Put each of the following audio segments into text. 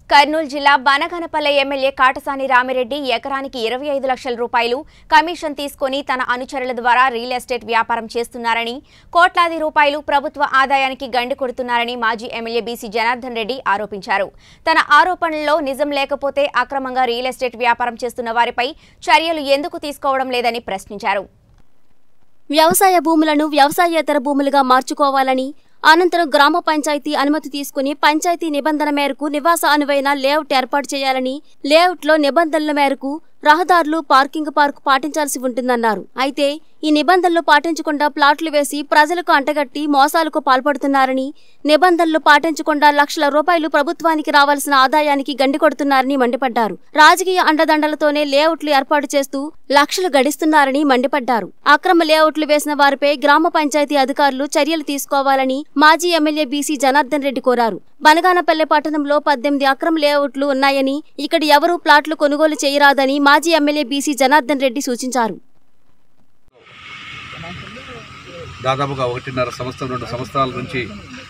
కర్నూలు జిల్లా బనగనపల్లె ఎమ్మెల్యే కాటసాని రామిరెడ్డి ఎకరానికి ఇరవై ఐదు లక్షల రూపాయలు కమిషన్ తీసుకొని తన అనుచరుల ద్వారా రియల్ ఎస్టేట్ వ్యాపారం చేస్తున్నారని కోట్లాది రూపాయలు ప్రభుత్వ ఆదాయానికి గండి కొడుతున్నారని మాజీ ఎమ్మెల్యే బీసీ జనార్దన్ రెడ్డి ఆరోపించారు తన ఆరోపణల్లో నిజం లేకపోతే అక్రమంగా రియల్ ఎస్టేట్ వ్యాపారం చేస్తున్న వారిపై చర్యలు ఎందుకు తీసుకోవడం లేదని ప్రశ్నించారు వ్యవసాయ భూములను వ్యవసాయేతర భూములుగా మార్చుకోవాలని అనంతరం గ్రామ పంచాయతీ అనుమతి తీసుకుని పంచాయతీ నిబంధన మేరకు నివాస అనువైన లేఅవుట్ ఏర్పాటు చేయాలని లేఅవుట్లో నిబంధనల మేరకు రహదారులు పార్కింగ్ పార్క్ పాటించాల్సి ఉంటుందన్నారు అయితే ఈ నిబంధనలు పాటించకుండా ప్లాట్లు వేసి ప్రజలకు అంటగట్టి మోసాలకు పాల్పడుతున్నారని నిబంధనలు పాటించకుండా లక్షల రూపాయలు ప్రభుత్వానికి రావాల్సిన ఆదాయానికి గండి కొడుతున్నారని మండిపడ్డారు రాజకీయ అండదండలతోనే లేఅవుట్లు ఏర్పాటు చేస్తూ లక్షలు గడిస్తున్నారని మండిపడ్డారు అక్రమ లేఅవుట్లు వేసిన వారిపై గ్రామ పంచాయతీ అధికారులు చర్యలు తీసుకోవాలని మాజీ ఎమ్మెల్యే బీసీ జనార్దన్ రెడ్డి కోరారు బనగానపల్లె పట్టణంలో పద్దెనిమిది అక్రమ లేఅవుట్లు ఉన్నాయని ఇక్కడ ఎవరూ ప్లాట్లు కొనుగోలు చేయరాదని మాజీ ఎమ్మెల్యే బీసీ జనార్దన్ రెడ్డి సూచించారు దాదాపుగా ఒకటిన్నర సంవత్సరం రెండు సంవత్సరాల నుంచి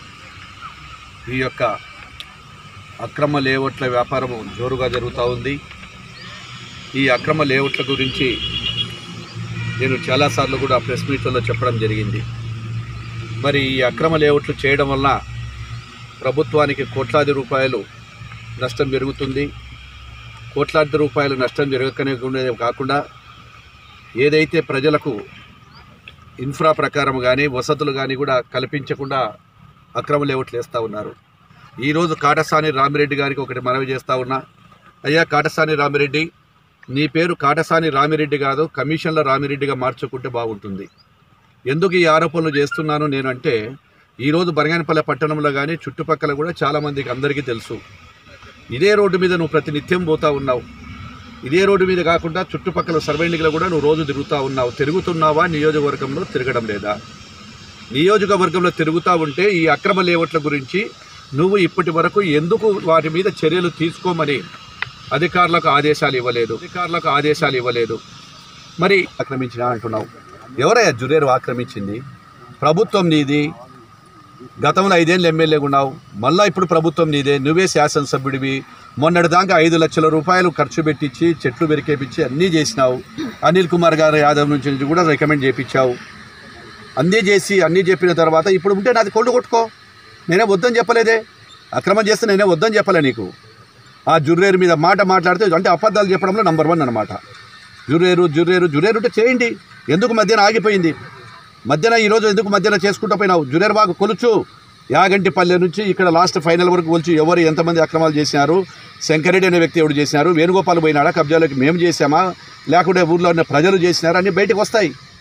ఈ యొక్క అక్రమ లేఅవుట్ల వ్యాపారం జోరుగా జరుగుతూ ఉంది ఈ అక్రమ లేఅవుట్ల గురించి నేను చాలాసార్లు కూడా ప్రెస్ మీట్లలో చెప్పడం జరిగింది మరి ఈ అక్రమ లేఅవుట్లు చేయడం వలన ప్రభుత్వానికి కోట్లాది రూపాయలు నష్టం జరుగుతుంది కోట్లాది రూపాయలు నష్టం జరగకనే కాకుండా ఏదైతే ప్రజలకు ఇన్ఫ్రా ప్రకారం కానీ వసతులు కానీ కూడా కల్పించకుండా అక్రమ లేఅవుట్లు వేస్తూ ఉన్నారు ఈరోజు కాటసాని రామిరెడ్డి గారికి ఒకటి మనవి చేస్తూ ఉన్నా అయ్యా కాటసాని రామిరెడ్డి నీ పేరు కాటసాని రామిరెడ్డి కాదు కమిషన్ల రామిరెడ్డిగా మార్చుకుంటే బాగుంటుంది ఎందుకు ఈ ఆరోపణలు చేస్తున్నాను నేను అంటే ఈరోజు బనగానపల్లె పట్టణంలో కానీ చుట్టుపక్కల కూడా చాలామందికి అందరికీ తెలుసు ఇదే రోడ్డు మీద నువ్వు ప్రతినిత్యం పోతా ఉన్నావు ఇదే రోడ్డు మీద కాకుండా చుట్టుపక్కల సర్వెండింగ్లో కూడా నువ్వు రోజు తిరుగుతూ ఉన్నావు తిరుగుతున్నావా నియోజకవర్గంలో తిరగడం లేదా నియోజకవర్గంలో తిరుగుతూ ఉంటే ఈ అక్రమ లేఅవుట్ల గురించి నువ్వు ఇప్పటి వరకు ఎందుకు వాటి మీద చర్యలు తీసుకోమని అధికారులకు ఆదేశాలు ఇవ్వలేదు అధికారులకు ఆదేశాలు ఇవ్వలేదు మరి ఆక్రమించిన అంటున్నావు ఎవరయ్యా జురేరు ఆక్రమించింది ప్రభుత్వం నీది గతంలో ఐదేళ్ళు ఎమ్మెల్యేగా ఉన్నావు మళ్ళా ఇప్పుడు ప్రభుత్వం నీదే నువ్వే శాసనసభ్యుడివి మొన్నటిదాకా ఐదు లక్షల రూపాయలు ఖర్చు పెట్టించి చెట్లు పెరికేపించి అన్నీ చేసినావు అనిల్ కుమార్ గారు యాదవ్ నుంచి నుంచి కూడా రికమెండ్ చేయించావు అన్నీ చేసి అన్నీ చెప్పిన తర్వాత ఇప్పుడు ఉంటే నాది కొళ్ళు కొట్టుకో నేనే వద్దని చెప్పలేదే అక్రమం చేస్తే నేనే వద్దని చెప్పలే నీకు ఆ జుర్రేరు మీద మాట మాట్లాడితే అంటే అబద్ధాలు చెప్పడంలో నంబర్ వన్ అనమాట జుర్రేరు జుర్రేరు జుర్రేరు ఉంటే చేయండి ఎందుకు మధ్యన ఆగిపోయింది మధ్యన ఈరోజు ఎందుకు మధ్యన చేసుకుంటూ పోయినావు జురేర్ బాగు కొలుచు యాగంటి పల్లె నుంచి ఇక్కడ లాస్ట్ ఫైనల్ వరకు కొలుచు ఎవరు ఎంతమంది అక్రమాలు చేసినారు శంకరెడ్డి అనే వ్యక్తి ఎవడు చేసినారు వేణుగోపాల్ పోయినాడా కబ్జాలోకి మేము చేసామా లేకుంటే ఊర్లో ఉన్న ప్రజలు చేసినారా అన్నీ బయటకు వస్తాయి